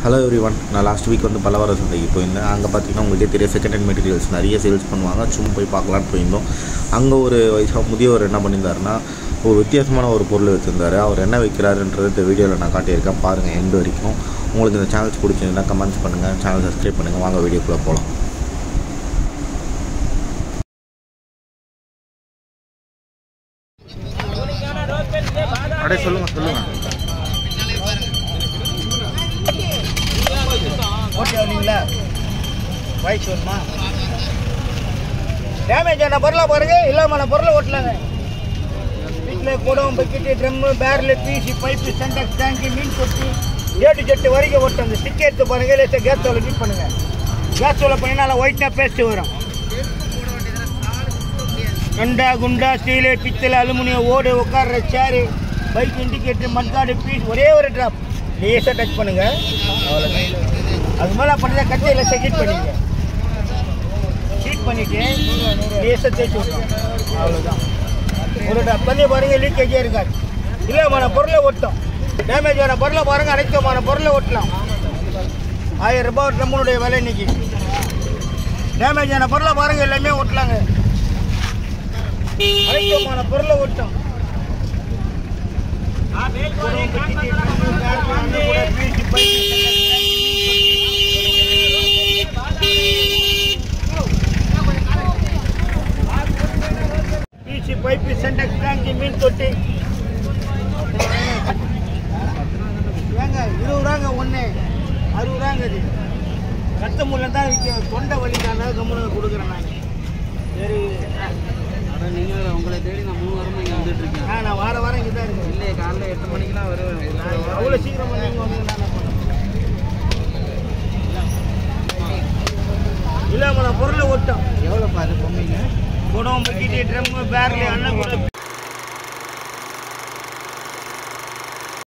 hello everyone நான் last week வந்து பல்லவர சந்தைக்கு போயிருந்தேன் அங்கே பார்த்தீங்கன்னா உங்களுக்கே தெரிய செகண்ட் ஹேண்ட் மெட்டீரியல்ஸ் நிறைய சேல்ஸ் பண்ணுவாங்க சும்மா போய் பார்க்கலான்னு போயிருந்தோம் அங்கே ஒரு வயசாக முதியவர் என்ன பண்ணியிருந்தாருன்னா ஒரு வித்தியாசமான ஒரு பொருள் வச்சுருந்தாரு அவர் என்ன வைக்கிறாருன்றது இந்த வீடியோவில் நான் காட்டியிருக்கேன் பாருங்கள் எண்டு வரைக்கும் உங்களுக்கு இந்த சேனல்ஸ் பிடிச்சிருந்தா கமெண்ட்ஸ் பண்ணுங்கள் சேனல் சப்ஸ்கிரைப் பண்ணுங்கள் வாங்க வீடியோக்குள்ளே போகலாம் அப்படியே சொல்லுங்கள் சொல்லுங்கள் ஓகே வரீங்களா வாய்ஸ் வருமா டேமேஜ் ஆன பொருளை பாருங்க இல்லாமல் பொருளை ஓட்டலாங்க வீட்டில் குடம் bucket drum barrel PC pipe Sintex டேங்கி மீன் கொட்டி ஏட்டு ஜெட்டு வரைக்கும் ஓட்டும் அந்த ஸ்டிக் எடுத்து பாருங்க இல்லை கேஸ் ஸ்டவ்ல ஹீட் பண்ணுங்க கேஸ் ஸ்டவ்ல பண்ணினா ஒயிட்டாக பேஸ்ட் வரும் கண்டா குண்டா ஸ்டீலு பித்தளை அலுமினியம் ஓடு உட்கார்ற chair bike indicator mudguard piece ஒரே ஒரு ட்ராப் லேசாக டச் பண்ணுங்க அவ்வளோதான் அது மேலே பண்ணுறத கட்டையில் ஹீட் பண்ணிங்க ஹீட் பண்ணிட்டு லேசாக தேய்ச்சி விட்றோம் அவ்வளோதான் ஒரு ட்ராப் தண்ணி பாருங்க லீக்கேஜே இருக்காது இல்லைமான பொருளை ஒட்டும் டேமேஜ் ஆன பொருளை பாருங்க அனைத்துமான பொருளை ஒட்டலாம் ஆயிரம் ரூபாய் நம்மளுடைய விலை இன்னைக்கு டேமேஜ் ஆன பொருளை பாருங்க எல்லாமே ஒட்டலாங்க அனைத்துமான பொருளை ஒட்டும் பீச்சு பைப்பு சென்டெக்ஸ் டேங்கி மீன் தொட்டி ஏங்க இருபது ரூபாங்க ஒன்று அறுபது ரூபாங்க இது கத்த முள்ள தான் விற்க தொண்டை வலிக்கான கம்முன்னு கொடுக்குறேன் நான் சரி அட நீங்கள் உங்களை தேடி நான் மூணு வாரமா இங்கே வந்துட்டு இருக்கேன் ஆ நான் வார வாரம் இங்கே தான் இருக்கேன் இல்லையே காலைல எட்டு மணிக்கெல்லாம் வருவேன் நான் அவ்வளோ சீக்கிரம் வந்து வந்து நான் என்ன பண்ணுவேன் இல்லாமல் பொருளை ஒட்டும் எவ்வளோப்பா அது பொம்மைங்க குடம் பக்கெட்டு ட்ரம்மு பேரலு அண்ணன் கூட